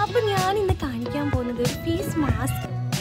അപ്പോൾ ഞാൻ ഇന്ന് കാണിക്കാൻ പോകുന്നത് ഒരു ഫേസ് മാസ്ക്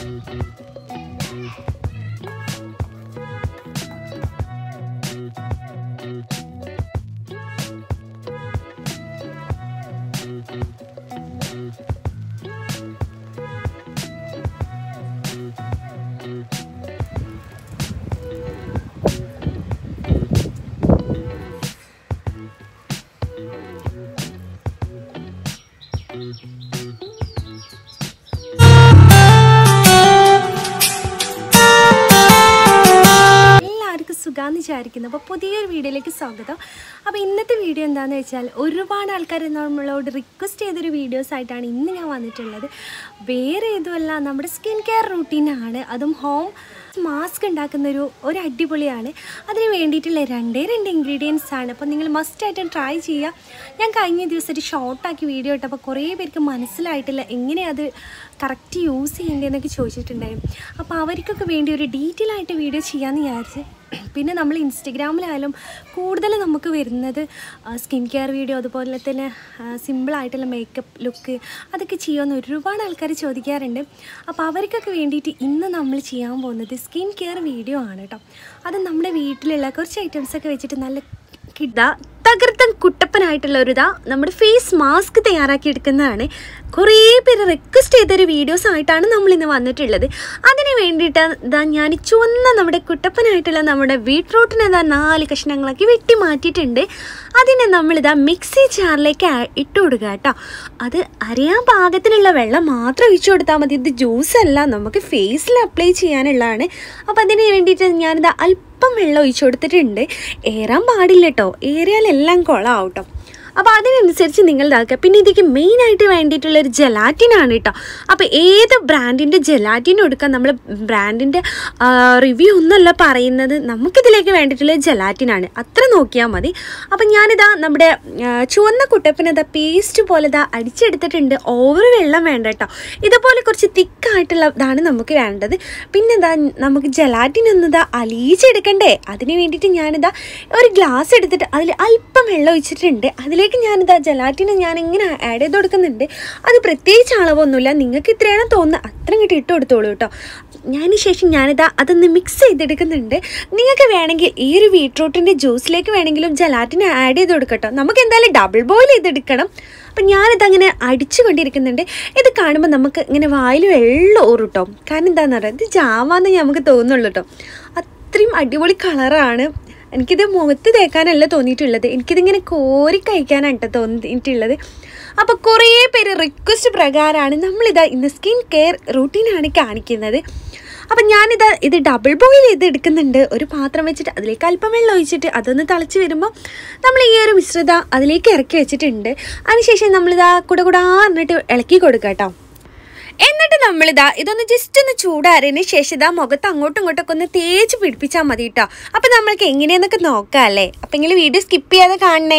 എല്ലാവർക്കും സുഖാന്ന് വിചാരിക്കുന്നു അപ്പോൾ പുതിയൊരു വീഡിയോയിലേക്ക് സ്വാഗതം അപ്പോൾ ഇന്നത്തെ വീഡിയോ എന്താണെന്ന് വെച്ചാൽ ഒരുപാട് ആൾക്കാർ നമ്മളോട് റിക്വസ്റ്റ് ചെയ്തൊരു വീഡിയോസ് ആയിട്ടാണ് ഇന്ന് ഞാൻ വന്നിട്ടുള്ളത് വേറെ ഏതുമല്ല നമ്മുടെ സ്കിൻ കെയർ റൂട്ടീനാണ് അതും ഹോം മാസ്ക് ഉണ്ടാക്കുന്ന ഒരു ഒരു അടിപൊളിയാണ് അതിന് വേണ്ടിയിട്ടുള്ള രണ്ടേ രണ്ട് ഇൻഗ്രീഡിയൻസ് ആണ് അപ്പോൾ നിങ്ങൾ മസ്റ്റായിട്ടും ട്രൈ ചെയ്യുക ഞാൻ കഴിഞ്ഞ ദിവസം ഒരു ഷോർട്ടാക്കി വീഡിയോ ഇട്ടപ്പോൾ കുറേ പേർക്ക് മനസ്സിലായിട്ടില്ല എങ്ങനെ അത് കറക്റ്റ് യൂസ് ചെയ്യേണ്ടതെന്നൊക്കെ ചോദിച്ചിട്ടുണ്ടായിരുന്നു അപ്പോൾ അവർക്കൊക്കെ വേണ്ടി ഒരു ഡീറ്റെയിൽ ആയിട്ട് വീഡിയോ ചെയ്യാമെന്ന് വിചാരിച്ച് പിന്നെ നമ്മൾ ഇൻസ്റ്റഗ്രാമിലായാലും കൂടുതൽ നമുക്ക് വരുന്നത് സ്കിൻ കെയർ വീഡിയോ അതുപോലെ തന്നെ സിമ്പിളായിട്ടുള്ള മേക്കപ്പ് ലുക്ക് അതൊക്കെ ചെയ്യുമെന്ന് ഒരുപാട് ആൾക്കാർ ചോദിക്കാറുണ്ട് അപ്പോൾ അവർക്കൊക്കെ വേണ്ടിയിട്ട് ഇന്ന് നമ്മൾ ചെയ്യാൻ പോകുന്നത് സ്കിൻ കെയർ വീഡിയോ ആണ് കേട്ടോ അത് നമ്മുടെ വീട്ടിലുള്ള കുറച്ച് ഐറ്റംസൊക്കെ വെച്ചിട്ട് നല്ല കിട തകർത്തൻ കുട്ടപ്പനായിട്ടുള്ള ഒരു ഇതാ നമ്മുടെ ഫേസ് മാസ്ക് തയ്യാറാക്കി എടുക്കുന്നതാണ് കുറേ പേര് റിക്വസ്റ്റ് ചെയ്തൊരു വീഡിയോസ് ആയിട്ടാണ് നമ്മൾ ഇന്ന് വന്നിട്ടുള്ളത് അതിന് വേണ്ടിയിട്ട് ഇതാ ഞാൻ ഈ ചുവന്ന നമ്മുടെ കുട്ടപ്പനായിട്ടുള്ള നമ്മുടെ ബീട്രൂട്ടിനെ ഇതാ നാല് കഷ്ണങ്ങളാക്കി വെട്ടി മാറ്റിയിട്ടുണ്ട് അതിനെ നമ്മളിതാ മിക്സി ജാറിലേക്ക് ആ- ഇട്ട് കൊടുക്കുക കേട്ടോ അത് അരിയാൻ പാകത്തിനുള്ള വെള്ളം മാത്രം ഒഴിച്ചു കൊടുത്താൽ മതി ഇത് ജ്യൂസ് അല്ല നമുക്ക് ഫേസിൽ അപ്ലൈ ചെയ്യാനുള്ളതാണ് അപ്പോൾ അതിന് വേണ്ടിയിട്ട് ഞാനിത് അല്പം വെള്ളം ഒഴിച്ചു കൊടുത്തിട്ടുണ്ട് ഏറാൻ പാടില്ല കേട്ടോ ഏറിയാലെല്ലാം കുളമാവും കേട്ടോ അപ്പോൾ അതിനനുസരിച്ച് നിങ്ങൾ ഇതാക്കുക പിന്നെ ഇതിക്ക് മെയിനായിട്ട് വേണ്ടിയിട്ടുള്ളൊരു ജലാറ്റിനാണ് കേട്ടോ അപ്പോൾ ഏത് ബ്രാൻഡിൻ്റെ ജലാറ്റിൻ എടുക്കാൻ നമ്മൾ ബ്രാൻഡിൻ്റെ റിവ്യൂ ഒന്നല്ല പറയുന്നത് നമുക്കിതിലേക്ക് വേണ്ടിയിട്ടുള്ള ജലാറ്റിനാണ് അത്ര നോക്കിയാൽ മതി അപ്പം ഞാനിതാ നമ്മുടെ ആ, ചുവന്ന കുട്ടപ്പനതാ പേസ്റ്റ് പോലെ ഇതാ അടിച്ചെടുത്തിട്ടുണ്ട് ഓവർ വെള്ളം വേണ്ട കേട്ടോ ഇതുപോലെ കുറച്ച് തിക്കായിട്ടുള്ള ഇതാണ് നമുക്ക് വേണ്ടത് പിന്നെ ഇതാ നമുക്ക് ജലാറ്റിൻ ഒന്നിതാ അലിയിച്ചെടുക്കണ്ടേ അതിന് വേണ്ടിയിട്ട് ഞാനിതാ ഒരു ഗ്ലാസ് എടുത്തിട്ട് അതിൽ അല്പം വെള്ളം ഒഴിച്ചിട്ടുണ്ട് അതിലേക്ക് ഞാനിതാ ജലാറ്റിന് ഞാൻ ഇങ്ങനെ ആഡ് ചെയ്ത് കൊടുക്കുന്നുണ്ട് അത് പ്രത്യേകിച്ച് അളവൊന്നുമില്ല നിങ്ങൾക്ക് ഇത്രയാണ് തോന്നുന്നത് അത്രയും കിട്ടി ഇട്ട് കൊടുത്തോളൂ കേട്ടോ ഞാന് ശേഷം ഞാനിതാ അതൊന്ന് മിക്സ് ചെയ്തെടുക്കുന്നുണ്ട് നിങ്ങൾക്ക് വേണമെങ്കിൽ ഈ ഒരു ബീട്രൂട്ടിൻ്റെ ജ്യൂസിലേക്ക് വേണമെങ്കിലും ജലാറ്റിന് ആഡ് ചെയ്ത് കൊടുക്കട്ടോ നമുക്ക് എന്തായാലും ഡബിൾ ബോയിൽ ചെയ്തെടുക്കണം അപ്പം ഞാനിതങ്ങനെ അടിച്ചു കൊണ്ടിരിക്കുന്നുണ്ട് ഇത് കാണുമ്പോൾ നമുക്ക് ഇങ്ങനെ വായിൽ വെള്ളം ഊറും കേട്ടോ കാരണം എന്താണെന്ന് പറയുക ഇത് ജാമാന്ന് നമുക്ക് തോന്നുള്ളൂ കേട്ടോ അത്രയും അടിപൊളി കളറാണ് എനിക്കിത് മുഖത്ത് തേക്കാനല്ല തോന്നിയിട്ടുള്ളത് എനിക്കിതിങ്ങനെ കോരി കഴിക്കാനാണ് കേട്ടോ തോന്നിയിട്ടുള്ളത് അപ്പോൾ കുറേ പേര് റിക്വസ്റ്റ് പ്രകാരമാണ് നമ്മളിതാ ഇന്ന് സ്കിൻ കെയർ റൂട്ടീനാണ് കാണിക്കുന്നത് അപ്പം ഞാനിതാ ഇത് ഡബിൾ ബോയിൽ ചെയ്ത് എടുക്കുന്നുണ്ട് ഒരു പാത്രം വെച്ചിട്ട് അതിലേക്ക് അല്പം വെള്ളം ഒഴിച്ചിട്ട് അതൊന്ന് തിളച്ച് വരുമ്പോൾ നമ്മൾ ഈ ഒരു മിശ്രിത അതിലേക്ക് ഇറക്കി വെച്ചിട്ടുണ്ട് അതിനുശേഷം നമ്മളിതാ കുട കുടാ എന്നിട്ട് ഇളക്കി കൊടുക്കുക കേട്ടോ എന്നിട്ട് നമ്മളിതാ ഇതൊന്ന് ജസ്റ്റ് ഒന്ന് ചൂടാറിയതിന് ശേഷം ഇതാ മുഖത്ത് അങ്ങോട്ടും ഇങ്ങോട്ടൊക്കെ ഒന്ന് തേച്ച് പിടിപ്പിച്ചാൽ മതി കേട്ടോ അപ്പം നമ്മൾക്ക് എങ്ങനെയാന്നൊക്കെ നോക്കാം അല്ലേ അപ്പം എങ്കിലും വീഡിയോ സ്കിപ്പ് ചെയ്യാതെ കാണണേ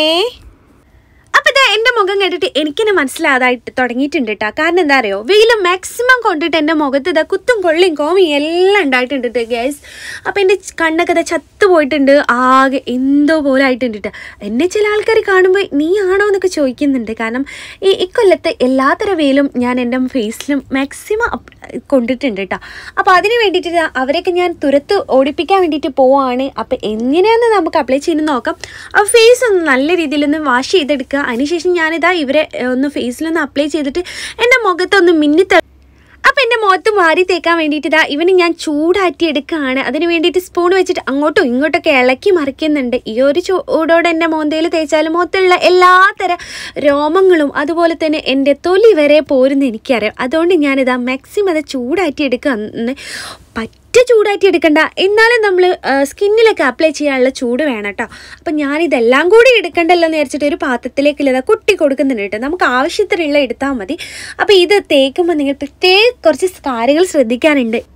അപ്പം ഇതാ എൻ്റെ മുഖം കണ്ടിട്ട് എനിക്കെന്നെ മനസ്സിലാതായിട്ട് തുടങ്ങിയിട്ടുണ്ട് കേട്ടോ കാരണം എന്താ അറിയോ വെയിൽ മാക്സിമം കൊണ്ടിട്ട് എൻ്റെ മുഖത്ത് ഇതാ കുത്തും കൊള്ളിയും കോമിയും എല്ലാം ഉണ്ടായിട്ടുണ്ട് കേട്ടോ ഗ്യാസ് അപ്പം എൻ്റെ കണ്ണൊക്കെ ഇതാ ചത്തു പോയിട്ടുണ്ട് ആകെ എന്തോ പോലെ ആയിട്ടുണ്ട് കേട്ടോ എന്നെ ചില ആൾക്കാർ കാണുമ്പോൾ നീ ആണോ എന്നൊക്കെ ചോദിക്കുന്നുണ്ട് കാരണം ഈ ഇക്കൊല്ലത്തെ എല്ലാത്തര വെയിലും ഞാൻ എൻ്റെ ഫേസിലും മാക്സിമം കൊണ്ടിട്ടുണ്ട് കേട്ടോ അപ്പോൾ അതിന് വേണ്ടിയിട്ട് ദാ അവരെയൊക്കെ ഞാൻ തുരത്ത് ഓടിപ്പിക്കാൻ വേണ്ടിയിട്ട് പോവാണ് അപ്പോൾ എങ്ങനെയാണെന്ന് നമുക്ക് അപ്ലൈ ചെയ്യുന്നത് നോക്കാം അപ്പോൾ ഫേസ് ഒന്ന് നല്ല രീതിയിലൊന്ന് വാഷ് ചെയ്തെടുക്കുക അതിനുശേഷം ഞാനിതാ ഇവരെ ഏഹ്, ഒന്ന് ഫേസിലൊന്ന് അപ്ലൈ ചെയ്തിട്ട് എൻ്റെ മുഖത്തൊന്ന് മിന്നി അപ്പം എൻ്റെ മുഖത്ത് വാരി തേക്കാൻ വേണ്ടിയിട്ട് ഇതാ ഇവന് ഞാൻ ചൂടാറ്റി എടുക്കുകയാണ് അതിന് വേണ്ടിയിട്ട് സ്പൂൺ വെച്ചിട്ട് അങ്ങോട്ടും ഇങ്ങോട്ടൊക്കെ ഇളക്കി മറിക്കുന്നുണ്ട് ഈ ഒരു ചൂടോടെ എൻ്റെ മോന്തയിൽ തേച്ചാൽ മുഖത്തുള്ള എല്ലാത്തര രോമങ്ങളും അതുപോലെ തന്നെ എൻ്റെ തൊലി വരെ പോരുന്ന എനിക്കറിയാം അതുകൊണ്ട് ഞാനിതാ മാക്സിമം അത് ചൂടാറ്റി എടുക്കുക പറ്റ ചൂടാറ്റി എടുക്കണ്ട എന്നാലും നമ്മൾ സ്കിന്നിലൊക്കെ അപ്ലൈ ചെയ്യാനുള്ള ചൂട് വേണം കേട്ടോ അപ്പം ഞാനിതെല്ലാം കൂടി എടുക്കണ്ടല്ലോ എന്ന് വിചാരിച്ചിട്ട് ഒരു പാത്രത്തിലേക്ക് ഇതാ കുട്ടി കൊടുക്കുന്നുണ്ട് കേട്ടോ നമുക്ക് ആവശ്യത്തിനുള്ള എടുത്താൽ മതി അപ്പോൾ ഇത് തേക്കുമ്പോൾ നിങ്ങൾ പ്രത്യേക കുറച്ച് കാര്യങ്ങൾ ശ്രദ്ധിക്കാനുണ്ട്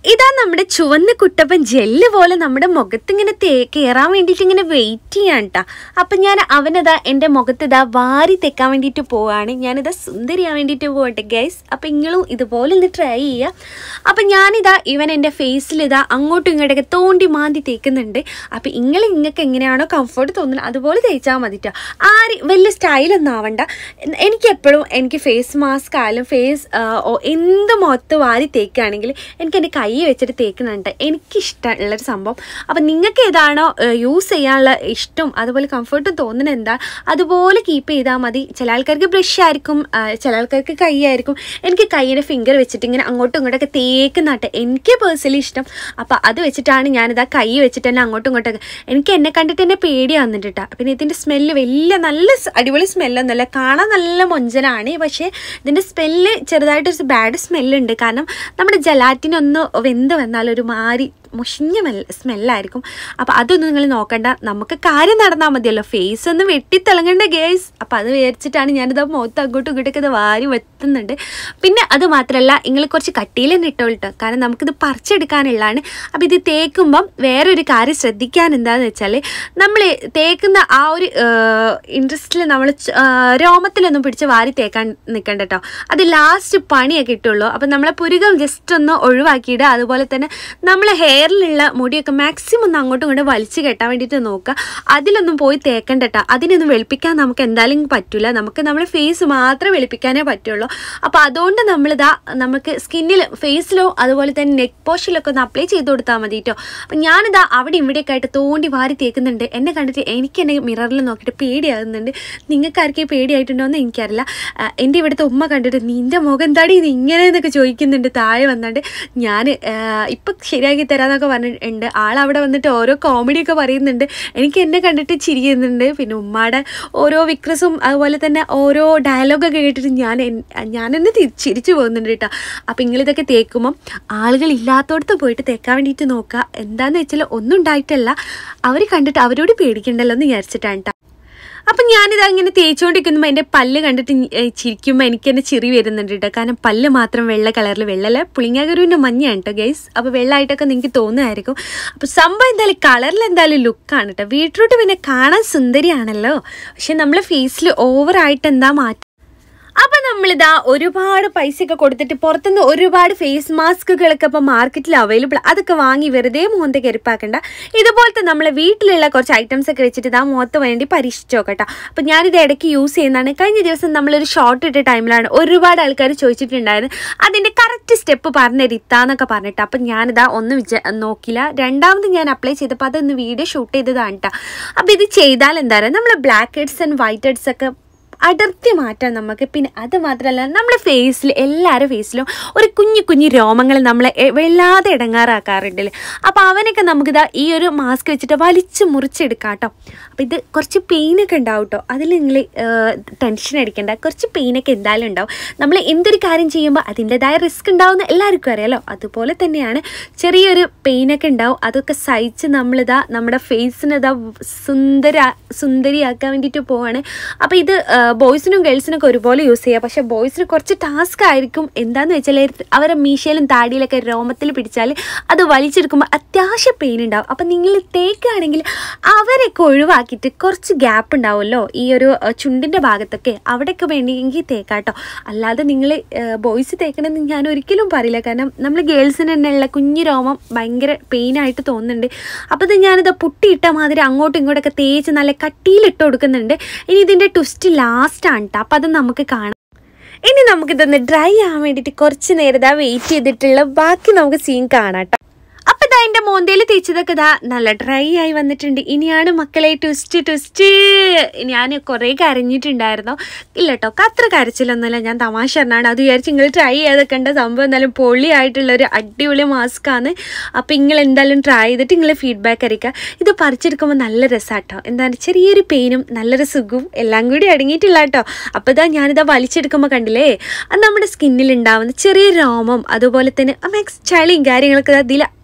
ഇതാ നമ്മുടെ ചുവന്ന കുട്ടപ്പൻ ജെല്ല് പോലെ നമ്മുടെ മുഖത്ത് ഇങ്ങനെ തേ കയറാൻ വേണ്ടിയിട്ട് ഇങ്ങനെ വെയിറ്റ് ചെയ്യാൻ കേട്ടോ അപ്പം ഞാൻ അവനതാ എൻ്റെ മുഖത്ത് ഇതാ വാരി തെക്കാൻ വേണ്ടിയിട്ട് പോവാണ് ഞാനിതാ സുന്ദരിയാൻ വേണ്ടിയിട്ട് പോകട്ടെ ഗൈസ് അപ്പം നിങ്ങളും ഇതുപോലെ ഒന്ന് ട്രൈ ചെയ്യുക അപ്പം ഞാനിതാ ഇവൻ എൻ്റെ ഫേസിൽ ഇതാ അങ്ങോട്ടും ഇങ്ങോട്ടൊക്കെ തോണ്ടി മാന്തി തേക്കുന്നുണ്ട് അപ്പം നിങ്ങൾ നിങ്ങൾക്ക് എങ്ങനെയാണോ കംഫർട്ട് തോന്നുന്നത് അതുപോലെ തേച്ചാൽ മതിട്ടോ ആര് വലിയ സ്റ്റൈലൊന്നും ആവണ്ട എനിക്ക് എപ്പോഴും എനിക്ക് ഫേസ് മാസ്ക് ആയാലും ഫേസ് എന്ത് മുഖത്ത് വാരി തേക്കുകയാണെങ്കിൽ എനിക്ക് എൻ്റെ കൈ വെച്ചിട്ട് തേക്കുന്നുണ്ട് എനിക്കിഷ്ടമുള്ളൊരു സംഭവം അപ്പം നിങ്ങൾക്ക് ഏതാണോ യൂസ് ചെയ്യാനുള്ള ഇഷ്ടം അതുപോലെ കംഫർട്ടും തോന്നുന്നത് എന്താ അതുപോലെ കീപ്പ് ചെയ്താൽ മതി ചില ആൾക്കാർക്ക് ബ്രഷ് ആയിരിക്കും ആ, ചില ആൾക്കാർക്ക് കൈ ആയിരിക്കും എനിക്ക് കൈയുടെ ഫിംഗർ വെച്ചിട്ട് ഇങ്ങനെ അങ്ങോട്ടും ഇങ്ങോട്ടൊക്കെ തേക്കുന്നാട്ടെ എനിക്ക് പേഴ്സണലി ഇഷ്ടം അപ്പം അത് വെച്ചിട്ടാണ് ഞാനിതാ കൈ വെച്ചിട്ട് തന്നെ അങ്ങോട്ടും ഇങ്ങോട്ടൊക്കെ എനിക്ക് എന്നെ കണ്ടിട്ട് തന്നെ പേടിയാവുന്നുണ്ട് കേട്ടോ പിന്നെ ഇതിൻ്റെ സ്മെല്ല് വലിയ നല്ല സ് അടിപൊളി സ്മെല്ലൊന്നുമല്ല കാണാൻ നല്ല മൊഞ്ചനാണ് പക്ഷേ ഇതിൻ്റെ സ്മെല്ല് ചെറുതായിട്ടൊരു ബാഡ് സ്മെല്ലുണ്ട് കാരണം നമ്മുടെ ജലാറ്റിനൊന്ന് വെന്ത് വന്നാൽ ഒരു മാറി മുഷിഞ്ഞ മെൽ സ്മെല്ലായിരിക്കും അപ്പോൾ അതൊന്നും നിങ്ങൾ നോക്കണ്ട നമുക്ക് കാര്യം നടന്നാൽ മതിയല്ലോ ഫേസ് ഒന്ന് വെട്ടിത്തിളങ്ങണ്ട ഗേസ് അപ്പോൾ അത് വിചാരിച്ചിട്ടാണ് ഞാനിത് മുഖത്ത് അങ്ങോട്ടും ഇങ്ങോട്ടൊക്കെ ഇത് വാരി വെത്തുന്നുണ്ട് പിന്നെ അത് മാത്രമല്ല നിങ്ങൾ കുറച്ച് കട്ടിയിൽ തന്നെ ഇട്ടോളിട്ടോ കാരണം നമുക്കിത് പറിച്ചെടുക്കാനുള്ളതാണ് അപ്പോൾ ഇത് തേക്കുമ്പം വേറൊരു കാര്യം ശ്രദ്ധിക്കാൻ എന്താണെന്ന് വെച്ചാൽ നമ്മൾ തേക്കുന്ന ആ ഒരു ഇൻട്രസ്റ്റിൽ നമ്മൾ രോമത്തിലൊന്നും പിടിച്ച് വാരി തേക്കാൻ നിൽക്കണ്ട കേട്ടോ അത് ലാസ്റ്റ് പണിയൊക്കെ ഇട്ടുള്ളൂ അപ്പം നമ്മളെ പുരുകം ജസ്റ്റ് ഒന്ന് ഒഴിവാക്കിയിടുക അതുപോലെ തന്നെ നമ്മളെ ഹെയറിലുള്ള മുടിയൊക്കെ മാക്സിമം ഒന്ന് അങ്ങോട്ടും ഇങ്ങോട്ടും വലിച്ചു കെട്ടാൻ വേണ്ടിയിട്ട് നോക്കുക അതിലൊന്നും പോയി തേക്കണ്ട കേട്ടോ അതിനൊന്നും വെളുപ്പിക്കാൻ നമുക്ക് എന്തായാലും പറ്റില്ല നമുക്ക് നമ്മുടെ ഫേസ് മാത്രമേ വെളുപ്പിക്കാനേ പറ്റുള്ളൂ അപ്പോൾ അതുകൊണ്ട് നമ്മളിതാ നമുക്ക് സ്കിന്നിൽ ഫേസിലോ അതുപോലെ തന്നെ നെക്ക് പോഷനിലൊക്കെ ഒന്ന് അപ്ലൈ ചെയ്ത് കൊടുത്താൽ മതി കേട്ടോ അപ്പം ഞാനിതാ അവിടെ ഇവിടെയൊക്കെ ആയിട്ട് തോണ്ടി വാരി തേക്കുന്നുണ്ട് എന്നെ കണ്ടിട്ട് എനിക്ക് എന്നെ മിററിൽ നോക്കിയിട്ട് പേടിയാകുന്നുണ്ട് നിങ്ങൾക്ക് ആർക്കെങ്കിലും പേടിയായിട്ടുണ്ടോ എന്ന് എനിക്കറിയില്ല ആ, എൻ്റെ ഇവിടുത്തെ ഉമ്മ കണ്ടിട്ട് നിൻ്റെ മുഖം എന്താടി ഇത് ഇങ്ങനെ എന്നൊക്കെ ചോദിക്കുന്നുണ്ട് താഴെ വന്നാണ്ട് ഞാൻ ഇപ്പം ശരിയാക്കി തരാമെന്നൊക്കെ പറഞ്ഞിട്ടുണ്ട് ആളവിടെ വന്നിട്ട് ഓരോ കോമഡിയൊക്കെ പറയുന്നുണ്ട് എനിക്ക് എന്നെ കണ്ടിട്ട് ചിരിക്കുന്നുണ്ട് പിന്നെ ഉമ്മയുടെ ഓരോ വിക്രസും അതുപോലെ തന്നെ ഓരോ ഡയലോഗൊക്കെ കേട്ടിട്ട് ഞാൻ എൻ- ഞാൻ എന്നെ തി- ചിരിച്ചു പോകുന്നുണ്ട് കേട്ടോ അപ്പം നിങ്ങളിതൊക്കെ തേക്കുമ്പം ആളുകൾ ഇല്ലാത്തടത്ത് പോയിട്ട് തേക്കാൻ വേണ്ടിയിട്ട് നോക്കുക എന്താണെന്ന് വെച്ചാൽ ഒന്നും ഉണ്ടായിട്ടല്ല അവർ കണ്ടിട്ട് അവരോട് പേടിക്കണ്ടല്ലോ എന്ന് വിചാരിച്ചിട്ടാണ് കേട്ടോ അപ്പം ഞാനിത് അങ്ങനെ തേച്ചുകൊണ്ടിരിക്കുമ്പോൾ എൻ്റെ പല്ല് കണ്ടിട്ട് ചിരിക്കുമ്പോൾ എനിക്ക് തന്നെ ചിരി വരുന്നുണ്ട് കേട്ടോ കാരണം പല്ല് മാത്രം വെള്ള കളറിൽ വെള്ളല്ല പുളിങ്ങാഗരുവിൻ്റെ മഞ്ഞയാണ് കേട്ടോ ഗൈസ് അപ്പോൾ വെള്ളമായിട്ടൊക്കെ നിങ്ങൾക്ക് തോന്നുമായിരിക്കും അപ്പോൾ സംഭവം എന്തായാലും കളറിൽ എന്തായാലും ലുക്കാണ് കേട്ടോ ബീട്രൂട്ട് പിന്നെ കാണാൻ സുന്ദരിയാണല്ലോ പക്ഷെ നമ്മളെ ഫേസിൽ ഓവറായിട്ട് എന്താ മാറ്റം അപ്പം നമ്മളിതാ ഒരുപാട് പൈസയൊക്കെ കൊടുത്തിട്ട് പുറത്തുനിന്ന് ഒരുപാട് ഫേസ് മാസ്കുകളൊക്കെ ഇപ്പോൾ മാർക്കറ്റിൽ അവൈലബിൾ അതൊക്കെ വാങ്ങി വെറുതെ മുഖത്തെ കരുപ്പാക്കണ്ട ഇതുപോലത്തെ നമ്മളെ വീട്ടിലുള്ള കുറച്ച് ഐറ്റംസ് ഒക്കെ വെച്ചിട്ട് ഇതാ മുഖത്ത് വേണ്ടി പരീക്ഷിച്ച് നോക്കട്ടോ അപ്പം ഞാനിത് ഇടയ്ക്ക് യൂസ് ചെയ്യുന്നതാണ് കഴിഞ്ഞ ദിവസം നമ്മളൊരു ഷോർട്ട് ഇട്ട ടൈമിലാണ് ഒരുപാട് ആൾക്കാർ ചോദിച്ചിട്ടുണ്ടായിരുന്നു അതിൻ്റെ കറക്റ്റ് സ്റ്റെപ്പ് പറഞ്ഞിരുത്താന്നൊക്കെ പറഞ്ഞിട്ട് അപ്പം ഞാനിതാ ഒന്നും വിചാ നോക്കില്ല രണ്ടാമത് ഞാൻ അപ്ലൈ ചെയ്തപ്പോൾ അതൊന്ന് വീഡിയോ ഷൂട്ട് ചെയ്തതാണ് കേട്ടോ അപ്പോൾ ഇത് ചെയ്താൽ എന്താ പറയുക നമ്മൾ blackheads and whiteheads ഒക്കെ അടർത്തി മാറ്റാം നമുക്ക് പിന്നെ അത് മാത്രമല്ല നമ്മുടെ ഫേസിൽ എല്ലാവരുടെ ഫേസിലും ഒരു കുഞ്ഞു കുഞ്ഞു രോമങ്ങൾ നമ്മളെ എ- വല്ലാതെ ഇടങ്ങാറാക്കാറുണ്ടല്ലേ അപ്പോൾ അവനൊക്കെ നമുക്കിതാ ഈ ഒരു മാസ്ക് വെച്ചിട്ട് വലിച്ച് മുറിച്ചെടുക്കാം കേട്ടോ അപ്പോൾ ഇത് കുറച്ച് പെയിനൊക്കെ ഉണ്ടാവും കേട്ടോ അതിൽ നിങ്ങൾ ടെൻഷൻ അടിക്കേണ്ട കുറച്ച് പെയിനൊക്കെ എന്തായാലും ഉണ്ടാവും നമ്മൾ എന്തൊരു കാര്യം ചെയ്യുമ്പോൾ അതിൻ്റെതായ റിസ്ക് ഉണ്ടാവുന്ന എല്ലാവർക്കും അറിയാലോ അതുപോലെ തന്നെയാണ് ചെറിയൊരു പെയിനൊക്കെ ഉണ്ടാവും അതൊക്കെ സഹിച്ച് നമ്മളിതാ നമ്മുടെ ഫേസിനിതാ സുന്ദര സുന്ദരിയാക്കാൻ വേണ്ടിയിട്ട് പോവാണ് അപ്പോൾ ഇത് ബോയ്സിനും ഗേൾസിനൊക്കെ ഒരുപോലെ യൂസ് ചെയ്യുക പക്ഷേ ബോയ്സിന് കുറച്ച് ടാസ്ക് ആയിരിക്കും എന്താന്ന് വെച്ചാൽ അവരെ മീശയിലും താടിയിലൊക്കെ രോമത്തിൽ പിടിച്ചാൽ അത് വലിച്ചെടുക്കുമ്പോൾ അത്യാവശ്യം പെയിൻ ഉണ്ടാവും അപ്പം നിങ്ങൾ തേക്കുകയാണെങ്കിൽ അവരൊക്കെ ഒഴിവാക്കിയിട്ട് കുറച്ച് ഗ്യാപ്പ് ഉണ്ടാവുമല്ലോ ഈ ഒരു അഹ്, ചുണ്ടിൻ്റെ ഭാഗത്തൊക്കെ അവിടെയൊക്കെ വേണമെങ്കിൽ തേക്കാട്ടോ അല്ലാതെ നിങ്ങൾ ബോയ്സ് തേക്കണമെന്ന് ഞാൻ ഒരിക്കലും പറയില്ല കാരണം നമ്മൾ ഗേൾസിന് തന്നെയുള്ള കുഞ്ഞു രോമം ഭയങ്കര പെയിനായിട്ട് തോന്നുന്നുണ്ട് അപ്പോൾ ഇത് ഞാനിത് പുട്ടിയിട്ട മാതിരി അങ്ങോട്ടും ഇങ്ങോട്ടൊക്കെ തേച്ച് നല്ല കട്ടിയിലിട്ട് കൊടുക്കുന്നുണ്ട് ഇനി ഇതിൻ്റെ ട്വിസ്റ്റ് ലാസ്റ്റാണ് കേട്ടോ അപ്പോൾ അത് നമുക്ക് കാണാം ഇനി നമുക്കിതൊന്ന് ഡ്രൈ ആവാൻ വേണ്ടിയിട്ട് കുറച്ച് നേരം ഇതാ വെയിറ്റ് ചെയ്തിട്ടുള്ള ബാക്കി നമുക്ക് സീൻ കാണാം കേട്ടോ അപ്പം ഇതാ എൻ്റെ മോന്തയിൽ തേച്ചതൊക്കെ ഇതാ നല്ല ഡ്രൈ ആയി വന്നിട്ടുണ്ട് ഇനിയാണ് മക്കളെ ട്വിസ്റ്റ് ട്വിസ്റ്റ് ഞാൻ കുറേ കരഞ്ഞിട്ടുണ്ടായിരുന്നു ഇല്ല കേട്ടോ അത്ര കരച്ചിലൊന്നുമില്ല ഞാൻ തമാശ പറഞ്ഞാണ് അത് വിചാരിച്ച് നിങ്ങൾ ട്രൈ ചെയ്തൊക്കെ ഉണ്ട് സംഭവം എന്തായാലും പൊളിയായിട്ടുള്ള ഒരു അടിപൊളി മാസ്ക് ആണ് അപ്പോൾ നിങ്ങൾ എന്തായാലും ട്രൈ ചെയ്തിട്ട് നിങ്ങൾ ഫീഡ്ബാക്ക് അറിയിക്കുക ഇത് പറിച്ചെടുക്കുമ്പോൾ നല്ല രസമാട്ടോ എന്താണ് ചെറിയൊരു പെയിനും നല്ലൊരു സുഖവും എല്ലാം കൂടി അടങ്ങിയിട്ടില്ല കേട്ടോ അപ്പോൾ ഇതാ ഞാനിതാ വലിച്ചെടുക്കുമ്പോൾ കണ്ടില്ലേ അത് നമ്മുടെ സ്കിന്നിൽ ഉണ്ടാവുന്ന ചെറിയ രോമം അതുപോലെ തന്നെ മാക്സ് ചളിയും കാര്യങ്ങളൊക്കെ ഇതിൽ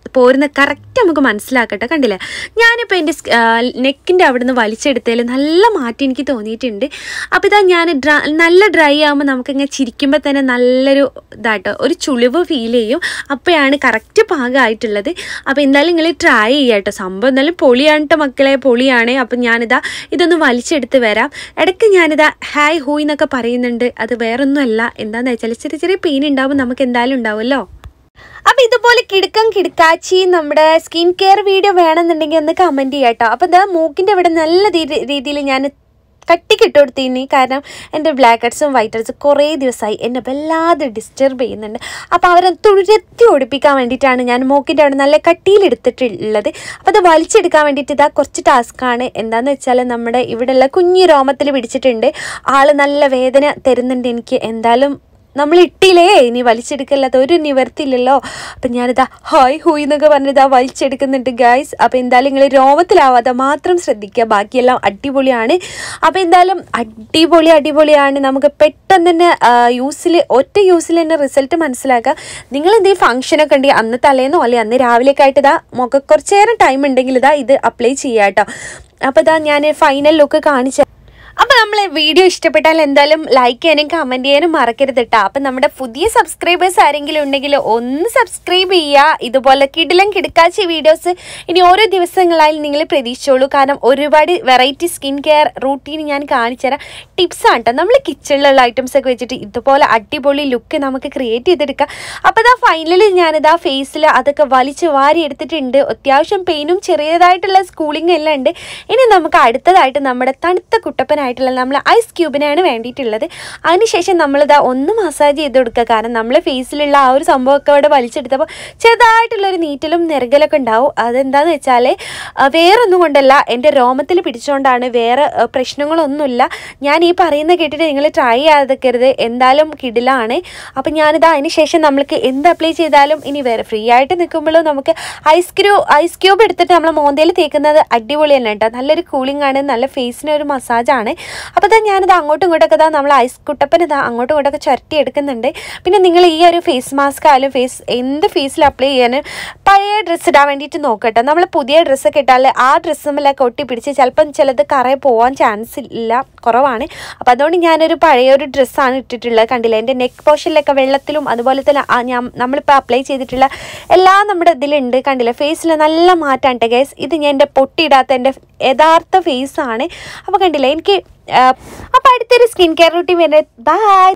പോരുന്ന കറക്റ്റ് നമുക്ക് മനസ്സിലാക്കട്ടെ കണ്ടില്ലേ ഞാനിപ്പോൾ എൻ്റെ നെക്കിൻ്റെ അവിടെ നിന്ന് വലിച്ചെടുത്തതിൽ നല്ല മാറ്റം എനിക്ക് തോന്നിയിട്ടുണ്ട് അപ്പോൾ ഇതാ ഞാൻ ഡ്ര നല്ല ഡ്രൈ ആകുമ്പോൾ നമുക്കിങ്ങനെ ചിരിക്കുമ്പോൾ തന്നെ നല്ലൊരു ഇതാട്ടോ ഒരു ചുളിവ് ഫീൽ ചെയ്യും അപ്പോഴാണ് കറക്റ്റ് പാകമായിട്ടുള്ളത് അപ്പോൾ എന്തായാലും നിങ്ങൾ ട്രൈ ചെയ്യുക കേട്ടോ സംഭവം എന്തായാലും പൊളിയാണ് കേട്ടോ മക്കളെ പൊളിയാണ് അപ്പം ഞാനിതാ ഇതൊന്ന് വലിച്ചെടുത്ത് വരാം ഇടയ്ക്ക് ഞാനിതാ ഹായ് ഹൂയ് എന്നൊക്കെ പറയുന്നുണ്ട് അത് വേറൊന്നുമല്ല എന്താണെന്ന് വെച്ചാൽ ചെറിയ ചെറിയ പെയിൻ ഉണ്ടാവും നമുക്ക് എന്തായാലും ഉണ്ടാവുമല്ലോ അപ്പോൾ ഇതുപോലെ കിടുക്കം കിടുക്കാച്ചി നമ്മുടെ സ്കിൻ കെയർ വീഡിയോ വേണമെന്നുണ്ടെങ്കിൽ ഒന്ന് കമൻറ്റ് ചെയ്യാം കേട്ടോ അപ്പോൾ ഇതാ മൂക്കിൻ്റെ ഇവിടെ നല്ല രീതിയിൽ ഞാൻ കട്ടിക്കിട്ട് കൊടുത്തിന് കാരണം എൻ്റെ ബ്ലാക്ക് ഹെഡ്സും വൈറ്റ് ഹെഡ്സും കുറേ ദിവസമായി എന്നെ വല്ലാതെ ഡിസ്റ്റർബ് ചെയ്യുന്നുണ്ട് അപ്പോൾ അവരെ തുഴത്തി ഓടിപ്പിക്കാൻ വേണ്ടിയിട്ടാണ് ഞാൻ മൂക്കിൻ്റെ അവിടെ നല്ല കട്ടിയിലെടുത്തിട്ടുള്ളത് അപ്പോൾ അത് വലിച്ചെടുക്കാൻ വേണ്ടിയിട്ട് ഇതാ കുറച്ച് ടാസ്ക്കാണ് എന്താണെന്ന് വെച്ചാൽ നമ്മുടെ ഇവിടെയുള്ള കുഞ്ഞു രോമത്തിൽ പിടിച്ചിട്ടുണ്ട് ആൾ നല്ല വേദന തരുന്നുണ്ട് എനിക്ക് എന്തായാലും നമ്മൾ ഇട്ടില്ലേ ഇനി വലിച്ചെടുക്കല്ലാത്ത ഒരു നിവർത്തില്ലല്ലോ അപ്പം ഞാനിതാ ഹായ് ഹൂയ് എന്നൊക്കെ പറഞ്ഞിതാ വലിച്ചെടുക്കുന്നുണ്ട് ഗായ്സ് അപ്പോൾ എന്തായാലും നിങ്ങൾ രോമത്തിലാവാതെ മാത്രം ശ്രദ്ധിക്കുക ബാക്കിയെല്ലാം അടിപൊളിയാണ് അപ്പോൾ എന്തായാലും അടിപൊളി അടിപൊളിയാണ് നമുക്ക് പെട്ടെന്ന് തന്നെ യൂസിൽ ഒറ്റ യൂസിൽ തന്നെ റിസൾട്ട് മനസ്സിലാക്കാം നിങ്ങൾ എന്തെങ്കിലും ഫംഗ്ഷനൊക്കെ ഉണ്ടെങ്കിൽ അന്ന് തലേന്നോ അല്ലെങ്കിൽ അന്ന് രാവിലെയൊക്കെ ആയിട്ട് ഇതാ മുഖം കുറച്ച് നേരം ടൈം ഉണ്ടെങ്കിൽ ഇതാ ഇത് അപ്ലൈ ചെയ്യാം കേട്ടോ അപ്പോൾ ഇതാ ഞാൻ ഫൈനൽ ലുക്ക് കാണിച്ച അപ്പോൾ നമ്മൾ വീഡിയോ ഇഷ്ടപ്പെട്ടാൽ എന്തായാലും ലൈക്ക് ചെയ്യാനും കമൻറ്റ് ചെയ്യാനും മറക്കരുത് കേട്ടോ അപ്പം നമ്മുടെ പുതിയ സബ്സ്ക്രൈബേഴ്സ് ആരെങ്കിലും ഉണ്ടെങ്കിൽ ഒന്ന് സബ്സ്ക്രൈബ് ചെയ്യുക ഇതുപോലെ കിടിലം കിടക്കാച്ച വീഡിയോസ് ഇനി ഓരോ ദിവസങ്ങളായി നിങ്ങൾ പ്രതീക്ഷിച്ചോളൂ കാരണം ഒരുപാട് വെറൈറ്റി സ്കിൻ കെയർ റൂട്ടീൻ ഞാൻ കാണിച്ചു തരാം ടിപ്സാണ് കേട്ടോ നമ്മൾ കിച്ചണിലുള്ള ഐറ്റംസ് ഒക്കെ വെച്ചിട്ട് ഇതുപോലെ അടിപൊളി ലുക്ക് നമുക്ക് ക്രിയേറ്റ് ചെയ്തെടുക്കാം അപ്പോൾ ഇതാ ഫൈനലി ഞാനിതാ ഫേസിൽ അതൊക്കെ വലിച്ച് വാരി എടുത്തിട്ടുണ്ട് അത്യാവശ്യം പെയിനും ചെറിയതായിട്ടുള്ള സ്കൂളിംഗ് എല്ലാം ഉണ്ട് ഇനി നമുക്ക് അടുത്തതായിട്ട് നമ്മുടെ തണുത്ത കുട്ടപ്പനായിട്ടുള്ള നമ്മൾ ഐസ് ക്യൂബിനാണ് വേണ്ടിയിട്ടുള്ളത് അതിനുശേഷം നമ്മളിതാ ഒന്ന് മസാജ് ചെയ്ത് കൊടുക്കുക കാരണം നമ്മൾ ഫേസിലുള്ള ആ ഒരു സംഭവമൊക്കെ അവിടെ വലിച്ചെടുത്തപ്പോൾ ചെറുതായിട്ടുള്ളൊരു നീറ്റലും നിരകലൊക്കെ ഉണ്ടാവും അതെന്താണെന്ന് വെച്ചാൽ വേറൊന്നും കൊണ്ടല്ല എൻ്റെ രോമത്തിൽ പിടിച്ചുകൊണ്ടാണ് വേറെ ആ, പ്രശ്നങ്ങളൊന്നുമില്ല ഞാൻ ഈ പറയുന്ന കേട്ടിട്ട് നിങ്ങൾ ട്രൈ ചെയ്യാതിരിക്കരുത് എന്തായാലും കിടിലാണ് അപ്പം ഞാനിതാ അതിന് ശേഷം നമ്മൾക്ക് എന്ത് അപ്ലൈ ചെയ്താലും ഇനി വേറെ ഫ്രീ ആയിട്ട് നിൽക്കുമ്പോഴും നമുക്ക് ഐസ് ക്യൂ ഐസ് ക്യൂബ് എടുത്തിട്ട് നമ്മൾ മോന്തയിൽ തേക്കുന്നത് അടിപൊളി തന്നെ കേട്ടോ നല്ലൊരു കൂളിംഗ് ആണ് നല്ല ഫേസിന് ഒരു മസാജാണ് അപ്പോൾ ഇതാ ഞാനിത് അങ്ങോട്ടും ഇങ്ങോട്ടൊക്കെ ഇതാ നമ്മൾ ഐസ് കുട്ടപ്പൻ ഇതാ അങ്ങോട്ടും ഇങ്ങോട്ടൊക്കെ ചുരട്ടി എടുക്കുന്നുണ്ട് പിന്നെ നിങ്ങൾ ഈ ഒരു ഫേസ് മാസ്ക് ആയാലും ഫേസ് എന്ത് ഫേസിൽ അപ്ലൈ ചെയ്യാനും പഴയ ഡ്രസ്സ് ഇടാൻ വേണ്ടിയിട്ട് നോക്കട്ടെ നമ്മൾ പുതിയ ഡ്രസ്സൊക്കെ ഇട്ടാൽ ആ ഡ്രസ്സുമെല്ലാം ഒട്ടി പിടിച്ച് ചിലപ്പം ചിലത് കറയെ പോകാൻ ചാൻസ് ഇല്ല കുറവാണ് അപ്പോൾ അതുകൊണ്ട് ഞാനൊരു പഴയ ഒരു ഡ്രസ്സാണ് ഇട്ടിട്ടുള്ളത് കണ്ടില്ല എൻ്റെ നെക്ക് പോർഷനിലൊക്കെ വെള്ളത്തിലും അതുപോലെ തന്നെ ആ ഞാൻ നമ്മളിപ്പോൾ അപ്ലൈ ചെയ്തിട്ടുള്ള എല്ലാം നമ്മുടെ ഇതിലുണ്ട് കണ്ടില്ല ഫേസിൽ നല്ല മാറ്റമാണ് കേട്ടോ ഗൈസ് ഇത് ഞാൻ എൻ്റെ പൊട്ടിയിടാത്ത എൻ്റെ യഥാർത്ഥ ഫേസാണ് അപ്പോൾ കണ്ടില്ല എനിക്ക് അപ്പോൾ അടുത്തൊരു സ്കിൻ കെയർ റൂട്ടീൻ വരുന്നത് ബൈ